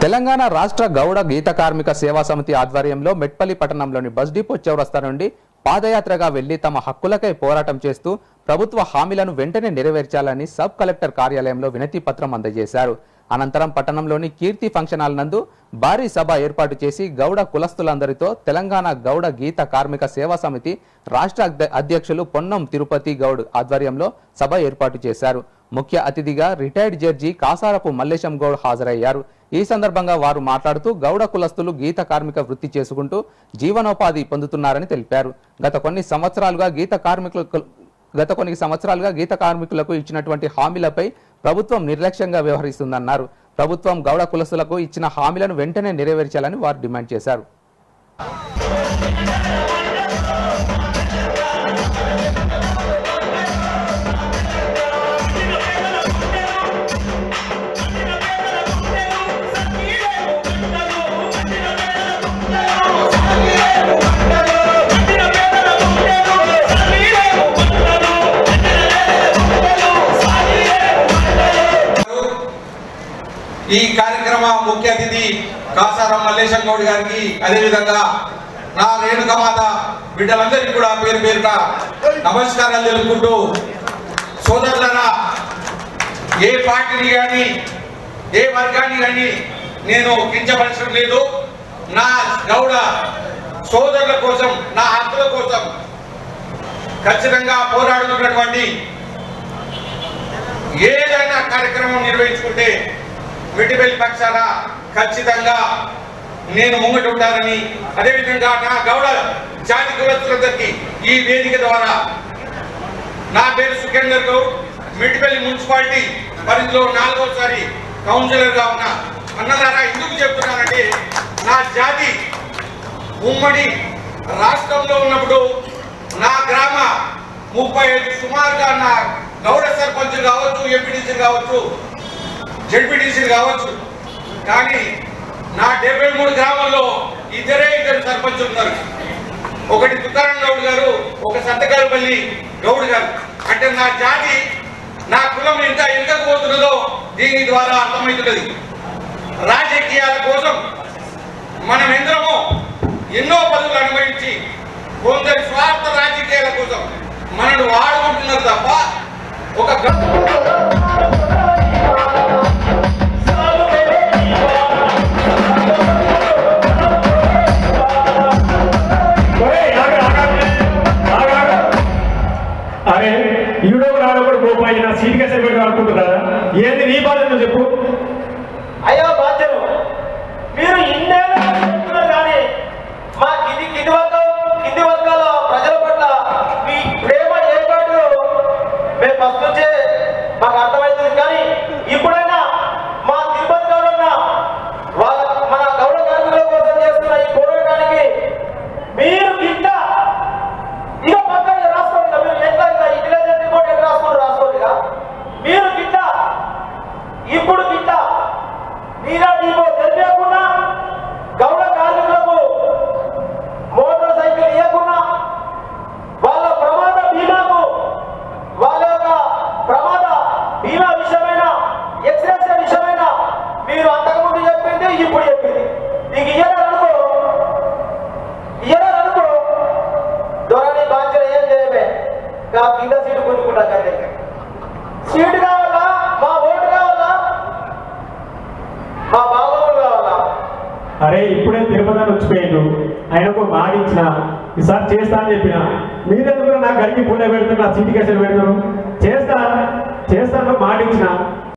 తెలంగాణ రాష్ట్ర గౌడ గీత కార్మిక సేవా సమితి ఆధ్వర్యంలో మెట్పల్లి పట్టణంలోని బస్ డిపో చౌరస్తా నుండి పాదయాత్రగా వెళ్లి తమ హక్కులకై పోరాటం చేస్తూ ప్రభుత్వ హామీలను వెంటనే నెరవేర్చాలని సబ్ కలెక్టర్ కార్యాలయంలో వినతి పత్రం అందజేశారు అనంతరం పట్టణంలోని కీర్తి ఫంక్షన్ హాల్ నందు భారీ సభ ఏర్పాటు చేసి గౌడ కులస్తులందరితో తెలంగాణ గౌడ గీత కార్మిక సేవా సమితి రాష్ట్ర అధ్య- అధ్యక్షులు పొన్నం తిరుపతి గౌడ్ ఆధ్వర్యంలో సభ ఏర్పాటు చేశారు ముఖ్య అతిథిగా రిటైర్డ్ జడ్జి కాసారపు మల్లేశం గౌడ్ హాజరయ్యారు ఈ సందర్భంగా వారు మాట్లాడుతూ గౌడ కులస్తులు గీత కార్మిక వృత్తి చేసుకుంటూ జీవనోపాధి పొందుతున్నారని తెలిపారు గత కొన్ని సంవత్సరాలుగా గీత కార్మికులకు గత కొన్ని సంవత్సరాలుగా గీత కార్మికులకు ఇచ్చినటువంటి హామీలపై ప్రభుత్వం నిర్లక్ష్యంగా వ్యవహరిస్తుందన్నారు ప్రభుత్వం గౌడ కులస్తులకు ఇచ్చిన హామీలను వెంటనే నెరవేర్చాలని వారు డిమాండ్ చేశారు ఈ కార్యక్రమ ముఖ్య అతిథి కాసారం మల్లేశం గౌడ్ గారికి అదేవిధంగా నా రేణుకమాత బిడ్డలందరికీ కూడా పేరు పేరుట నమస్కారాలు తెలుపుకుంటూ సోదరులరా ఏ పార్టీని కానీ ఏ వర్గాన్ని కానీ నేను కించపరచడం లేదు నా గౌడ సోదరుల కోసం నా హక్కుల కోసం ఖచ్చితంగా పోరాడుతున్నటువంటి ఏదైనా కార్యక్రమం నిర్వహించుకుంటే మిటిబెల్లి పక్షాన ఖచ్చితంగా నేను ముంగట ఉంటానని అదేవిధంగా నా గౌడ జాతి కులస్తులందరికీ ఈ వేదిక ద్వారా నా పేరు సుఖేందర్ గౌడ్ మిటిపల్లి మున్సిపాలిటీ పరిధిలో నాలుగోసారి కౌన్సిలర్ గా ఉన్నా అన్నదారా ఎందుకు చెప్తున్నానంటే నా జాతి ఉమ్మడి రాష్ట్రంలో ఉన్నప్పుడు నా గ్రామ ముప్పై ఐదు సుమారుగా నా గౌడ సర్పంచ్ కావచ్చు ఎంపీటీసీ కావచ్చు జడ్పీటీసీ కావచ్చు కానీ నా డెబ్బై మూడు గ్రామాల్లో ఇద్దరే ఇద్దరు సర్పంచ్ ఉన్నారు ఒకటి తుకారం గౌడ్ గారు ఒక సంతకాలపల్లి గౌడ్ గారు అంటే నా జాతి నా కులం ఎంత ఎంతకు పోతున్నదో దీని ద్వారా అర్థమవుతున్నది రాజకీయాల కోసం మనం ఎందరమో ఎన్నో పదవులు అనుభవించి కొందరి స్వార్థ రాజకీయాల కోసం మనను వాడుకుంటున్నారు తప్ప ఒక గ- ఒరేయ్, ఆగు, ఆగు, ఆగు, ఆగు. అరే ఈడో రాడో కూడా గోపాయి నా సీట్ కేసు పెట్టి అనుకుంటున్నారా ఏంది నీ బాధ నువ్వు చెప్పు అయ్యా బాధ్యను మీరు ఇన్నేళ్ళు చెప్తున్నారు కానీ మా కింది కింది వర్గం కింది వర్గాల ప్రజల పట్ల మీ ప్రేమ ఏర్పాటు మేము ఫస్ట్ నుంచే మాకు అర్థమవుతుంది కానీ ఇప్పుడైనా మా తిరుపతి గౌడన్న వాళ్ళ మన గౌడ కార్మికుల కోసం చేస్తున్న ఈ పోరాటానికి మీరు గిట్ట ఇక పక్కన రాసుకోండి ఇక మీరు ఎట్లా ఇక ఇంటెలిజెంట్ రిపోర్ట్ ఎట్లా రాసుకోండి రాసుకోండి ఇక మీరు గిట్ట ఇప్పుడు గిట్ట మీరా నీకు తెలియకుండా గౌడ కార్మికులకు మోటార్ సైకిల్ ఇవ్వకుండా వాళ్ళ ప్రమాద బీమాకు వాళ్ళ యొక్క ప్రమాద బీమా విషయమైన ఎక్స్రెస్ విషయమైన మీరు అంతకుముందు చెప్పింది ఇప్పుడు చెప్పింది నీకు ఇయ్యాలనుకో ఇయ్యాలనుకో దొరని బాధ్యత ఏం చేయమే నా కింద సీటు కొనుక్కుంటా కంటే సీటు కావాలా మా ఓటు కావాలా మా బాగోగులు కావాలా అరే ఇప్పుడే తిరుపతి అని వచ్చిపోయిండు ఆయనకు మాట ఇచ్చిన ఈసారి చేస్తా అని చెప్పిన మీరెందుకు నాకు గడికి పూలే పెడుతున్నారు నా సీట్ కేసులు పెడతారు చేస్తా చేస్తాను మాట ఇచ్చిన